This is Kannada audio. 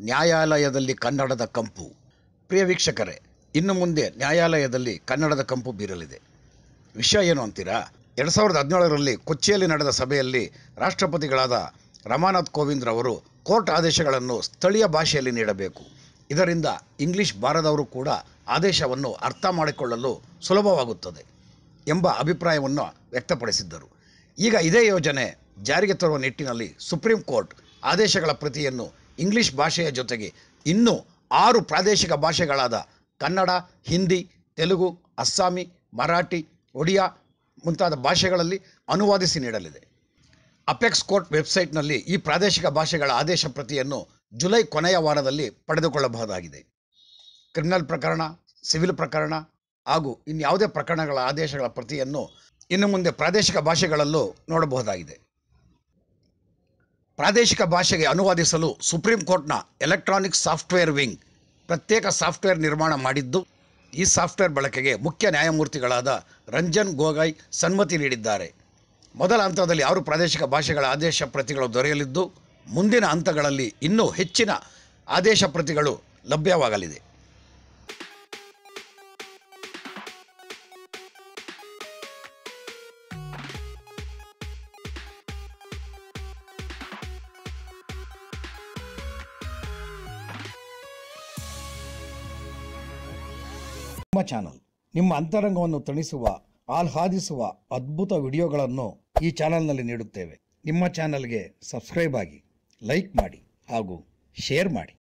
ನ್ಯಾಯಾಲಯದಲ್ಲಿ ಕನ್ನಡದ ಕಂಪು ಪ್ರಿಯ ವೀಕ್ಷಕರೇ ಇನ್ನು ಮುಂದೆ ನ್ಯಾಯಾಲಯದಲ್ಲಿ ಕನ್ನಡದ ಕಂಪು ಬೀರಲಿದೆ ವಿಷಯ ಏನು ಅಂತೀರಾ ಎರಡು ಸಾವಿರದ ಹದಿನೇಳರಲ್ಲಿ ಕೊಚ್ಚಿಯಲ್ಲಿ ನಡೆದ ಸಭೆಯಲ್ಲಿ ರಾಷ್ಟ್ರಪತಿಗಳಾದ ರಮಾನಾಥ್ ಕೋವಿಂದ್ ರವರು ಕೋರ್ಟ್ ಆದೇಶಗಳನ್ನು ಸ್ಥಳೀಯ ಭಾಷೆಯಲ್ಲಿ ನೀಡಬೇಕು ಇದರಿಂದ ಇಂಗ್ಲಿಷ್ ಬಾರದವರು ಕೂಡ ಆದೇಶವನ್ನು ಅರ್ಥ ಮಾಡಿಕೊಳ್ಳಲು ಸುಲಭವಾಗುತ್ತದೆ ಎಂಬ ಅಭಿಪ್ರಾಯವನ್ನು ವ್ಯಕ್ತಪಡಿಸಿದ್ದರು ಈಗ ಇದೇ ಯೋಜನೆ ಜಾರಿಗೆ ತರುವ ನಿಟ್ಟಿನಲ್ಲಿ ಸುಪ್ರೀಂ ಕೋರ್ಟ್ ಆದೇಶಗಳ ಪ್ರತಿಯನ್ನು ಇಂಗ್ಲಿಷ್ ಭಾಷೆಯ ಜೊತೆಗೆ ಇನ್ನೂ ಆರು ಪ್ರಾದೇಶಿಕ ಭಾಷೆಗಳಾದ ಕನ್ನಡ ಹಿಂದಿ ತೆಲುಗು ಅಸ್ಸಾಮಿ ಮರಾಠಿ ಒಡಿಯಾ ಮುಂತಾದ ಭಾಷೆಗಳಲ್ಲಿ ಅನುವಾದಿಸಿ ನೀಡಲಿದೆ ಅಪೆಕ್ಸ್ ಕೋರ್ಟ್ ವೆಬ್ಸೈಟ್ನಲ್ಲಿ ಈ ಪ್ರಾದೇಶಿಕ ಭಾಷೆಗಳ ಆದೇಶ ಪ್ರತಿಯನ್ನು ಜುಲೈ ಕೊನೆಯ ವಾರದಲ್ಲಿ ಪಡೆದುಕೊಳ್ಳಬಹುದಾಗಿದೆ ಕ್ರಿಮಿನಲ್ ಪ್ರಕರಣ ಸಿವಿಲ್ ಪ್ರಕರಣ ಹಾಗೂ ಇನ್ಯಾವುದೇ ಪ್ರಕರಣಗಳ ಆದೇಶಗಳ ಪ್ರತಿಯನ್ನು ಇನ್ನು ಮುಂದೆ ಪ್ರಾದೇಶಿಕ ಭಾಷೆಗಳಲ್ಲೂ ನೋಡಬಹುದಾಗಿದೆ ಪ್ರಾದೇಶಿಕ ಭಾಷೆಗೆ ಅನುವಾದಿಸಲು ಸುಪ್ರೀಂ ಕೋರ್ಟ್ನ ಎಲೆಕ್ಟ್ರಾನಿಕ್ ಸಾಫ್ಟ್ವೇರ್ ವಿಂಗ್ ಪ್ರತ್ಯೇಕ ಸಾಫ್ಟ್ವೇರ್ ನಿರ್ಮಾಣ ಮಾಡಿದ್ದು ಈ ಸಾಫ್ಟ್ವೇರ್ ಬಳಕೆಗೆ ಮುಖ್ಯ ನ್ಯಾಯಮೂರ್ತಿಗಳಾದ ರಂಜನ್ ಗೋಗೊಯ್ ಸನ್ಮತಿ ನೀಡಿದ್ದಾರೆ ಮೊದಲ ಹಂತದಲ್ಲಿ ಆರು ಪ್ರಾದೇಶಿಕ ಭಾಷೆಗಳ ಆದೇಶ ಪ್ರತಿಗಳು ದೊರೆಯಲಿದ್ದು ಮುಂದಿನ ಹಂತಗಳಲ್ಲಿ ಇನ್ನೂ ಹೆಚ್ಚಿನ ಆದೇಶ ಪ್ರತಿಗಳು ಲಭ್ಯವಾಗಲಿದೆ ನಿಮ್ಮ ಚಾನಲ್ ನಿಮ್ಮ ಅಂತರಂಗವನ್ನು ತಣಿಸುವ ಆಹ್ಲಾದಿಸುವ ಅದ್ಭುತ ವಿಡಿಯೋಗಳನ್ನು ಈ ಚಾನಲ್ನಲ್ಲಿ ನೀಡುತ್ತೇವೆ ನಿಮ್ಮ ಚಾನಲ್ಗೆ ಸಬ್ಸ್ಕ್ರೈಬ್ ಆಗಿ ಲೈಕ್ ಮಾಡಿ ಹಾಗೂ ಶೇರ್ ಮಾಡಿ